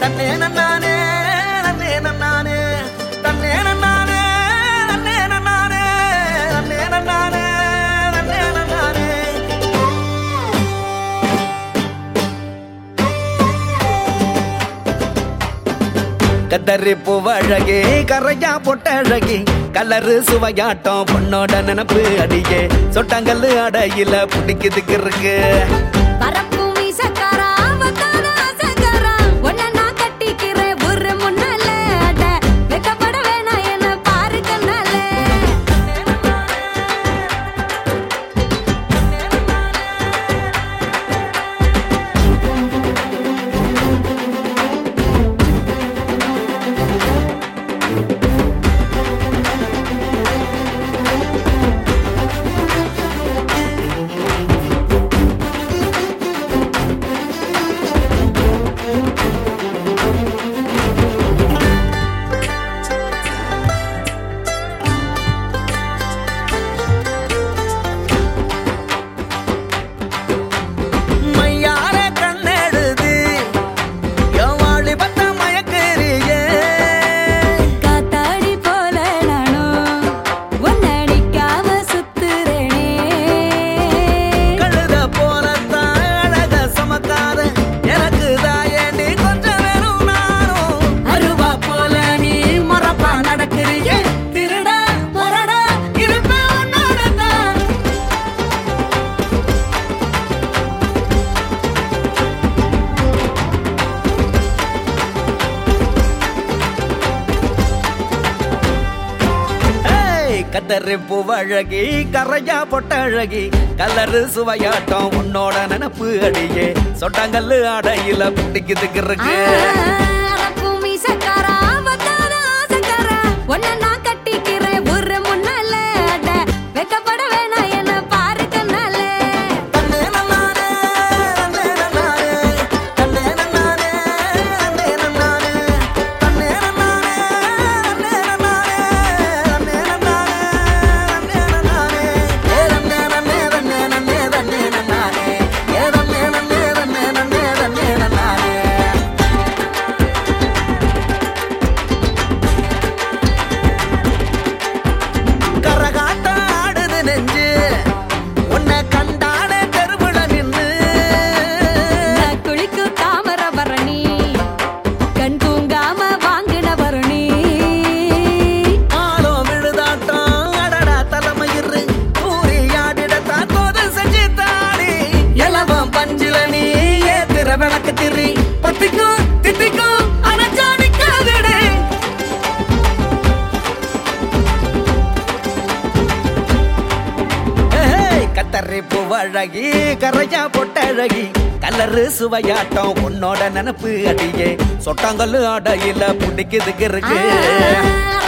தன்னே நன்னானே நன்னே நன்னானே தன்னே நன்னானே நன்னே நன்னானே நன்னே நன்னானே நன்னே நன்னானே கத்தரி பூவழகே கரையா பொட்டழகி கலரு சுவையாட்டம் பொண்ணோட நினப்பு அடியே சொட்டாங்கல்லு அடையில பிடிக்குதுக்கு இருக்கு பரப்பு மீசக்காரா, வந்தான ஆசைக்காரா, உன்னை நான் கட்டிக்கிறேன் ஒரு முன்னால. அட, வெட்கப்பட வேணாம் என்னை பாரு கண்ணால. மையார கண்ணெடுது என் வாலிபத்த மயக்கறியே காத்தாடி போல நானும் உன்னை அடிக்காம சுத்துறேனே. கழுத போலத்தான் அழக சமக்காத எனக்கு தாயண்டி கொஞ்சம் வேணும் நானும் அருவா போல நீ மரப்பா நடக்கிறியே திருடா முரடா இருப்பேன் உன்னோட தான் ஏய், கத்தரி பூவழகி கரையா பொட்டழகி கலரு சுவையாட்டம் உன்னோட நினப்பு அடியே சொட்டாங்கல்லு அடையில பிடிக்குதுக்கு இருக்கு அரப்பு மீசக்காரா, வந்தான ஆசைக்காரா, உன்னை நான் கட்டிக்கிறேன் ஒரு முன்னால. அட, வெட்கப்பட வேணாம் என்னை பாரு கண்ணால. தன்னே நன்னானே, தன்னே நன்னானே, தன்னே நன்னானே, தன்னே நன்னானே, தன்னே நன்னானே, தன்னே நன்னானே, தன்னே நன்னானே, தன்னே நன்னானே. ஏ தன்னே நன்னே, தன்னே நன்னே, தன்னே நன்னானே. ஏ தன்னே நன்னே, தன்னே நன்னே, தன்னே நன்னானே. கரகாட்டம் ஆடுது நெஞ்சு உன்னை கண்டானே தெருவுல நின்னு நான் குளிக்கும் தாமிரபரணி, கண் தூங்காம வாங்கின வருணி. ஆளோ விழுதாட்டம் அடடா தலைமயிறு ஊறி ஆடிடத்தான் தோது செஞ்சு தாடி இலவம் பஞ்சில நீ ஏத்திர விளக்கு திரி பத்திக்கும் தித்திக்கும் அனச்சா நிக்காதுடே ஏய், கத்தரி பூவழகி கரையா பொட்டழகி கலரு சுவையாட்டம் உன்னோட நினப்பு அடியே சொட்டாங்கல்லு அடையில பிடிக்குதுக்கு இருக்கு ஆ,